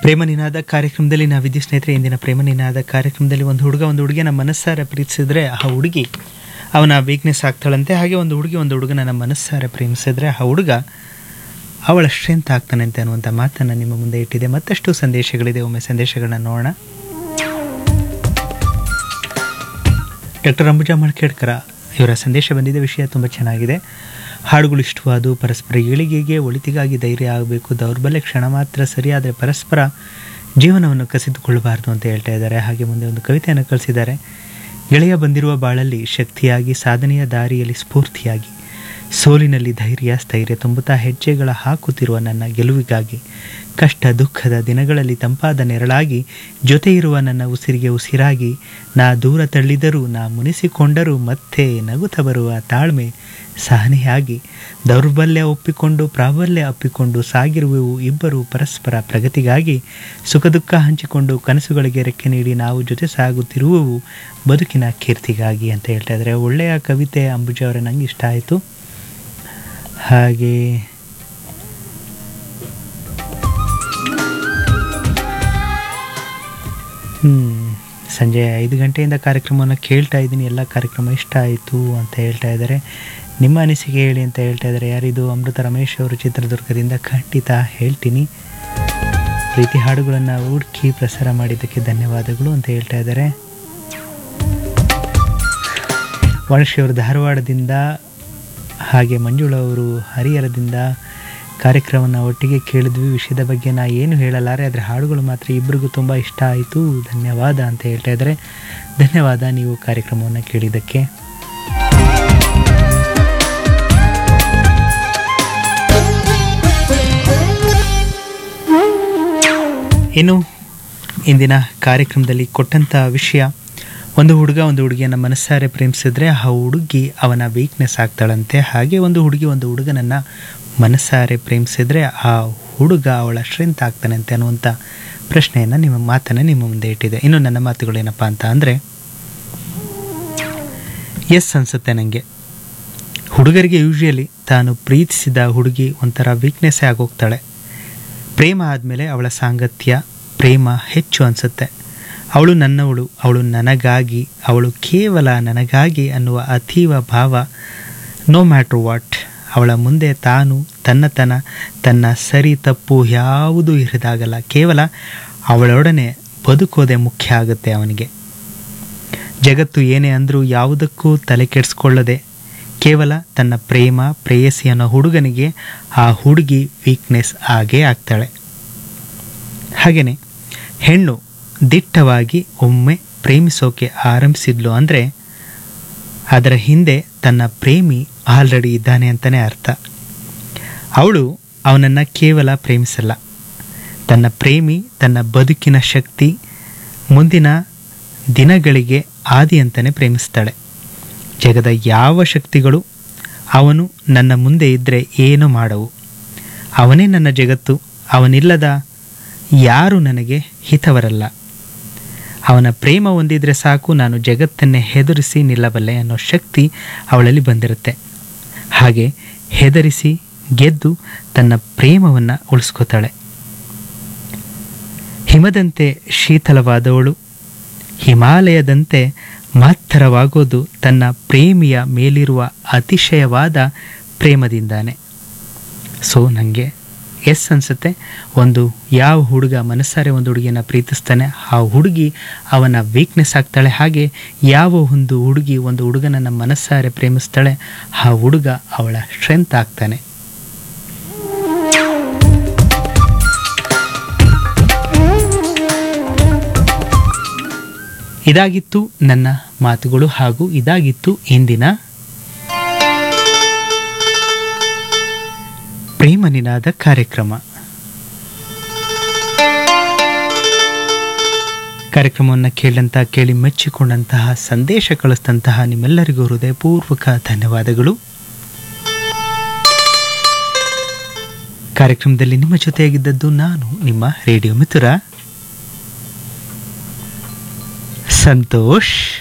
ಪ್ರೇಮ ನಿನಾದ ಕಾರ್ಯಕ್ರಮದಲ್ಲಿ ನಾವಿದ್ದೀವಿ ಸ್ನೇಹಿತರೆ ಇಂದಿನ ಪ್ರೇಮ ನಿನಾದ ಕಾರ್ಯಕ್ರಮದಲ್ಲಿ ಒಂದು ಹುಡುಗ ಒಂದು ಹುಡುಗಿನ ಮನಸ್ಸಾರ ಪ್ರೀತಿಸಿದ್ರೆ ಆ ಹುಡುಗಿ ಅವನ ವೀಕ್ನೆಸ್ ಆಗ್ತಾಳಂತೆ ಹಾಗೆ ಒಂದು ಹುಡುಗಿ ಒಂದು ಹುಡುಗನ ಮನಸ್ಸಾರ ಪ್ರೇಮಿಸಿದ್ರೆ ಆ ಹುಡುಗ ಅವಳ ಸ್ಟ್ರೆಂತ್ ಆಗ್ತಾನಂತೆ ಅನ್ನುವಂಥ ಮಾತನ್ನು ನಿಮ್ಮ ಮುಂದೆ ಇಟ್ಟಿದೆ ಮತ್ತಷ್ಟು ಸಂದೇಶಗಳಿದೆ ಒಮ್ಮೆ ಸಂದೇಶಗಳನ್ನ ನೋಡೋಣ ಡಾಕ್ಟರ್ ಅಂಬುಜಾ ಮಳ್ಕೇಡ್ಕರ ಇವರ ಸಂದೇಶ ಬಂದಿದ್ದ ವಿಷಯ ತುಂಬ ಚೆನ್ನಾಗಿದೆ ಹಾಡುಗಳು ಇಷ್ಟವಾದು ಪರಸ್ಪರ ಏಳಿಗೆಗೆ ಒಳಿತಿಗಾಗಿ ಧೈರ್ಯ ಆಗಬೇಕು ದೌರ್ಬಲ್ಯ ಕ್ಷಣ ಮಾತ್ರ ಸರಿಯಾದರೆ ಪರಸ್ಪರ ಜೀವನವನ್ನು ಕಸಿದುಕೊಳ್ಳಬಾರ್ದು ಅಂತ ಹೇಳ್ತಾ ಇದ್ದಾರೆ ಹಾಗೆ ಮುಂದೆ ಒಂದು ಕವಿತೆಯನ್ನು ಕಳಿಸಿದ್ದಾರೆ ಗೆಳೆಯ ಬಂದಿರುವ ಬಾಳಲ್ಲಿ ಶಕ್ತಿಯಾಗಿ ಸಾಧನೆಯ ದಾರಿಯಲ್ಲಿ ಸ್ಫೂರ್ತಿಯಾಗಿ ಸೋಲಿನಲ್ಲಿ ಧೈರ್ಯ ಸ್ಥೈರ್ಯ ತುಂಬುತ್ತಾ ಹೆಜ್ಜೆಗಳ ಹಾಕುತ್ತಿರುವ ನನ್ನ ಗೆಲುವಿಗಾಗಿ ಕಷ್ಟ ದುಃಖದ ದಿನಗಳಲ್ಲಿ ತಂಪಾದ ನೆರಳಾಗಿ ಜೊತೆ ಇರುವ ನನ್ನ ಉಸಿರಿಗೆ ಉಸಿರಾಗಿ ನಾ ದೂರ ತಳ್ಳಿದರೂ ನಾ ಮುನಿಸಿಕೊಂಡರೂ ಮತ್ತೆ ನಗುತ್ತ ಬರುವ ತಾಳ್ಮೆ ಸಹನೆಯಾಗಿ ದೌರ್ಬಲ್ಯ ಒಪ್ಪಿಕೊಂಡು ಪ್ರಾಬಲ್ಯ ಅಪ್ಪಿಕೊಂಡು ಸಾಗಿರುವೆವು ಇಬ್ಬರು ಪರಸ್ಪರ ಪ್ರಗತಿಗಾಗಿ ಸುಖ ದುಃಖ ಹಂಚಿಕೊಂಡು ಕನಸುಗಳಿಗೆ ರೆಕ್ಕೆ ನೀಡಿ ನಾವು ಜೊತೆ ಸಾಗುತ್ತಿರುವೆವು ಬದುಕಿನ ಕೀರ್ತಿಗಾಗಿ ಅಂತ ಹೇಳ್ತಾ ಇದ್ದಾರೆ ಒಳ್ಳೆಯ ಕವಿತೆ ಅಂಬುಜ ಅವರ ನಂಗೆ ಇಷ್ಟ ಆಯಿತು ಹಾಗೆ ಸಂಜೆ ಐದು ಗಂಟೆಯಿಂದ ಕಾರ್ಯಕ್ರಮವನ್ನು ಕೇಳ್ತಾ ಇದ್ದೀನಿ ಎಲ್ಲ ಕಾರ್ಯಕ್ರಮ ಇಷ್ಟ ಆಯಿತು ಅಂತ ಹೇಳ್ತಾ ಇದ್ದಾರೆ ನಿಮ್ಮ ಅನಿಸಿಕೆ ಹೇಳಿ ಅಂತ ಹೇಳ್ತಾ ಇದ್ದಾರೆ ಯಾರಿದು ಅಮೃತ ರಮೇಶ್ ಅವರು ಚಿತ್ರದುರ್ಗದಿಂದ ಖಂಡಿತ ಹೇಳ್ತೀನಿ ಪ್ರೀತಿ ಹಾಡುಗಳನ್ನು ಹುಡುಕಿ ಪ್ರಸಾರ ಮಾಡಿದ್ದಕ್ಕೆ ಧನ್ಯವಾದಗಳು ಅಂತ ಹೇಳ್ತಾ ಇದ್ದಾರೆ ವಣಶ್ರೀ ಅವರು ಧಾರವಾಡದಿಂದ ಹಾಗೆ ಮಂಜುಳಾ ಅವರು ಹರಿಹರದಿಂದ ಕಾರ್ಯಕ್ರಮವನ್ನು ಒಟ್ಟಿಗೆ ಕೇಳಿದ್ವಿ ವಿಷಯದ ಬಗ್ಗೆ ನಾ ಏನು ಹೇಳಲಾರೆ ಆದರೆ ಹಾಡುಗಳು ಮಾತ್ರ ಇಬ್ಬರಿಗೂ ತುಂಬ ಇಷ್ಟ ಆಯಿತು ಧನ್ಯವಾದ ಅಂತ ಹೇಳ್ತಾ ಇದ್ದಾರೆ ಧನ್ಯವಾದ ನೀವು ಕಾರ್ಯಕ್ರಮವನ್ನು ಕೇಳಿದ್ದಕ್ಕೆ ಇನ್ನು ಇಂದಿನ ಕಾರ್ಯಕ್ರಮದಲ್ಲಿ ಕೊಟ್ಟಂಥ ವಿಷಯ ಒಂದು ಹುಡುಗ ಒಂದು ಹುಡುಗಿಯನ್ನು ಮನಸ್ಸಾರೆ ಪ್ರೇಮಿಸಿದ್ರೆ ಆ ಹುಡುಗಿ ಅವನ ವೀಕ್ನೆಸ್ ಆಗ್ತಾಳಂತೆ ಹಾಗೆ ಒಂದು ಹುಡುಗಿ ಒಂದು ಹುಡುಗನನ್ನು ಮನಸ್ಸಾರೆ ಪ್ರೇಮಿಸಿದ್ರೆ ಆ ಹುಡುಗ ಅವಳ ಸ್ಟ್ರೆಂತ್ ಆಗ್ತಾನಂತೆ ಅನ್ನುವಂಥ ಪ್ರಶ್ನೆಯನ್ನು ನಿಮ್ಮ ಮಾತನ್ನು ನಿಮ್ಮ ಮುಂದೆ ಇಟ್ಟಿದೆ ಇನ್ನು ನನ್ನ ಮಾತುಗಳೇನಪ್ಪ ಅಂತ ಅಂದರೆ ಎಸ್ ಅನಿಸುತ್ತೆ ನನಗೆ ಹುಡುಗರಿಗೆ ಯೂಶ್ವಲಿ ತಾನು ಪ್ರೀತಿಸಿದ ಹುಡುಗಿ ಒಂಥರ ವೀಕ್ನೆಸ್ಸೇ ಆಗೋಗ್ತಾಳೆ ಪ್ರೇಮ ಆದಮೇಲೆ ಅವಳ ಸಾಂಗತ್ಯ ಪ್ರೇಮ ಹೆಚ್ಚು ಅನಿಸುತ್ತೆ ಅವಳು ನನ್ನವಳು ಅವಳು ನನಗಾಗಿ ಅವಳು ಕೇವಲ ನನಗಾಗಿ ಅನ್ನುವ ಅತೀವ ಭಾವ ನೋ ಮ್ಯಾಟ್ರ್ ವಾಟ್ ಅವಳ ಮುಂದೆ ತಾನು ತನ್ನತನ ತನ್ನ ಸರಿ ತಪ್ಪು ಯಾವುದೂ ಇರಿದಾಗಲ್ಲ ಕೇವಲ ಅವಳೊಡನೆ ಬದುಕೋದೇ ಮುಖ್ಯ ಆಗುತ್ತೆ ಅವನಿಗೆ ಜಗತ್ತು ಏನೇ ಅಂದರೂ ಯಾವುದಕ್ಕೂ ತಲೆ ಕೆಡಿಸ್ಕೊಳ್ಳದೆ ಕೇವಲ ತನ್ನ ಪ್ರೇಮ ಪ್ರೇಯಸಿ ಅನ್ನೋ ಹುಡುಗನಿಗೆ ಆ ಹುಡುಗಿ ವೀಕ್ನೆಸ್ ಆಗೇ ಆಗ್ತಾಳೆ ಹಾಗೆಯೇ ಹೆಣ್ಣು ದಿಟ್ಟವಾಗಿ ಒಮ್ಮೆ ಪ್ರೇಮಿಸೋಕೆ ಆರಂಭಿಸಿದ್ಲು ಅಂದರೆ ಅದರ ಹಿಂದೆ ತನ್ನ ಪ್ರೇಮಿ ಆಲ್ರೆಡಿ ಇದ್ದಾನೆ ಅಂತಲೇ ಅರ್ಥ ಅವಳು ಅವನನ್ನು ಕೇವಲ ಪ್ರೇಮಿಸಲ್ಲ ತನ್ನ ಪ್ರೇಮಿ ತನ್ನ ಬದುಕಿನ ಶಕ್ತಿ ಮುಂದಿನ ದಿನಗಳಿಗೆ ಆದಿ ಅಂತಲೇ ಪ್ರೇಮಿಸ್ತಾಳೆ ಜಗದ ಯಾವ ಶಕ್ತಿಗಳು ಅವನು ನನ್ನ ಮುಂದೆ ಇದ್ದರೆ ಏನು ಮಾಡವು ಅವನೇ ನನ್ನ ಜಗತ್ತು ಅವನಿಲ್ಲದ ಯಾರು ನನಗೆ ಹಿತವರಲ್ಲ ಅವನ ಪ್ರೇಮ ಹೊಂದಿದ್ರೆ ಸಾಕು ನಾನು ಜಗತ್ತನ್ನೇ ಹೆದರಿಸಿ ನಿಲ್ಲಬಲ್ಲೆ ಅನ್ನೋ ಶಕ್ತಿ ಅವಳಲ್ಲಿ ಬಂದಿರುತ್ತೆ ಹಾಗೆ ಹೆದರಿಸಿ ಗೆದ್ದು ತನ್ನ ಪ್ರೇಮವನ್ನು ಉಳಿಸ್ಕೋತಾಳೆ ಹಿಮದಂತೆ ಶೀತಲವಾದವಳು ಹಿಮಾಲಯದಂತೆ ಮಾತ್ತರವಾಗೋದು ತನ್ನ ಪ್ರೇಮಿಯ ಮೇಲಿರುವ ಅತಿಶಯವಾದ ಪ್ರೇಮದಿಂದಾನೆ ಸೊ ನನಗೆ ಎಸ್ ಅನಿಸುತ್ತೆ ಒಂದು ಯಾವ ಹುಡುಗ ಮನಸ್ಸಾರೆ ಒಂದು ಹುಡುಗಿಯನ್ನು ಪ್ರೀತಿಸ್ತಾನೆ ಆ ಹುಡುಗಿ ಅವನ ವೀಕ್ನೆಸ್ ಆಗ್ತಾಳೆ ಹಾಗೆ ಯಾವ ಒಂದು ಹುಡುಗಿ ಒಂದು ಹುಡುಗನನ್ನು ಮನಸ್ಸಾರೆ ಪ್ರೇಮಿಸ್ತಾಳೆ ಆ ಹುಡುಗ ಅವಳ ಸ್ಟ್ರೆಂತ್ ಆಗ್ತಾನೆ ಇದಾಗಿತ್ತು ನನ್ನ ಮಾತುಗಳು ಹಾಗೂ ಇದಾಗಿತ್ತು ಇಂದಿನ ಪ್ರೇಮ ನಿನಾದ ಕಾರ್ಯಕ್ರಮ ಕಾರ್ಯಕ್ರಮವನ್ನು ಕೇಳಿದಂಥ ಕೇಳಿ ಮೆಚ್ಚಿಕೊಂಡಂತಹ ಸಂದೇಶ ಕಳಿಸಿದಂತಹ ನಿಮ್ಮೆಲ್ಲರಿಗೂ ಹೃದಯಪೂರ್ವಕ ಧನ್ಯವಾದಗಳು ಕಾರ್ಯಕ್ರಮದಲ್ಲಿ ನಿಮ್ಮ ಜೊತೆಯಾಗಿದ್ದದ್ದು ನಾನು ನಿಮ್ಮ ರೇಡಿಯೋ ಮಿತ್ರ ಸಂತೋಷ್